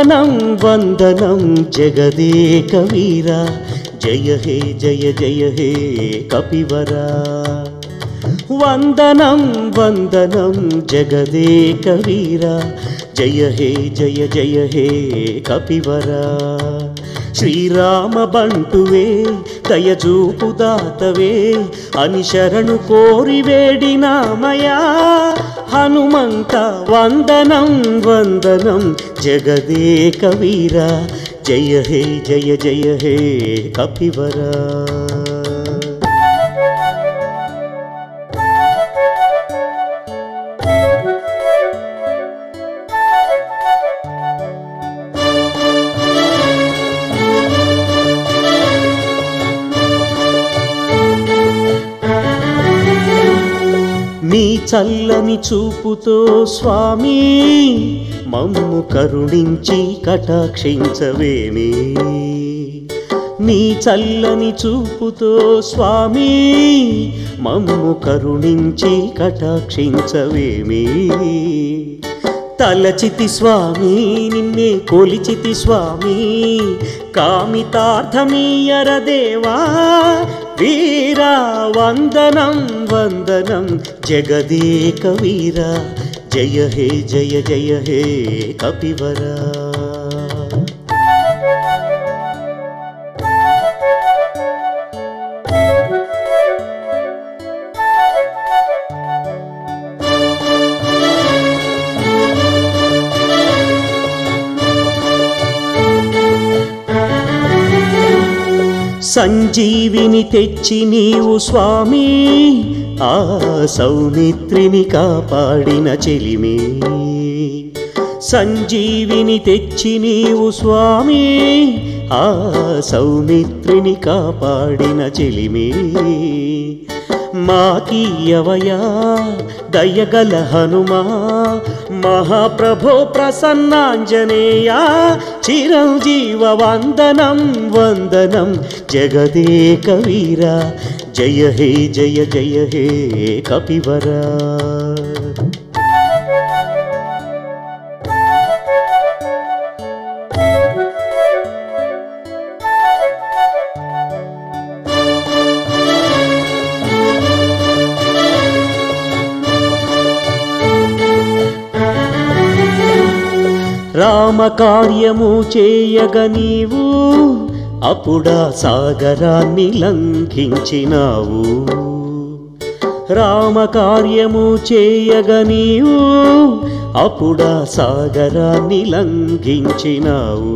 వందనం వందనం జగదేక వీర జయ హే జయ జయ హే కపివరా వందనం వందనం జగదేక వీర జయ హే జయ జయ హే కపివరా శ్రీరామ బంటువే దయచూపు దాతవే అని శరణు కోరి వేడినామయా హనుమంత వందనం వందనం జగదేక వీర జయ హే జయ జయ హే కపివరా నీ చల్లని చూపుతో స్వామి మమ్ము కరుణించి కటాక్షించవేమి నీ చల్లని చూపుతో స్వామి మమ్ము కరుణించి కటాక్షించవేమి తలచితి స్వామి నిన్నే కొలిచితి స్వామి కామితార్థమీయర దేవా వీరా వందనం వందనం జగదేక వీరా జయ హే జయ జయ హే కపివరా సంజీవిని తెచ్చి నీవు స్వామి ఆ సౌమిత్రిని కాపాడిన చెలిమే సంజీవిని తెచ్చి నీవు స్వామి ఆ సౌమిత్రిని కాపాడిన చెలిమే మాకీయవయా దయగల హనుమా మహాప్రభో ప్రసన్నాంజనేయా చిరంజీవ వందనం వందనం జగదేక వీరా జయ హే జయ జయ హే కపివరా రామకార్యము చేయగ నీవు అప్పుడా సాగరాన్ని లంఘించినావు రామకార్యము చేయగ నీవు అప్పుడా సాగరాన్ని లంఘించినావు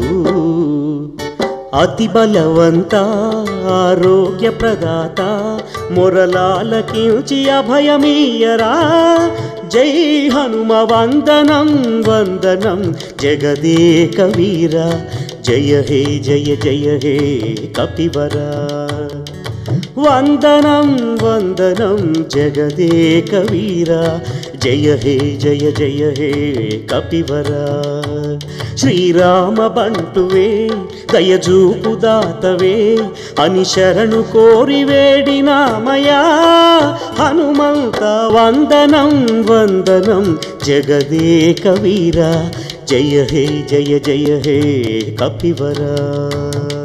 అతి బలవంత ఆరోగ్య ప్రదాత మొరలాలకించి అభయమీయరా జై హనుమ వందనం వందనం జగదేక వీర జయ హే జయ జయ హే కపివరా వందనం వందనం జగదేక వీర జయ హే జయ జయ హే కపివరా శ్రీరామ బంటువే దయజూపు దాతవే అని శరణు కోరి వేడినామయా హనుమంత వందనం వందనం జగదేక వీర జయ హే జయ జయ హే కపివరా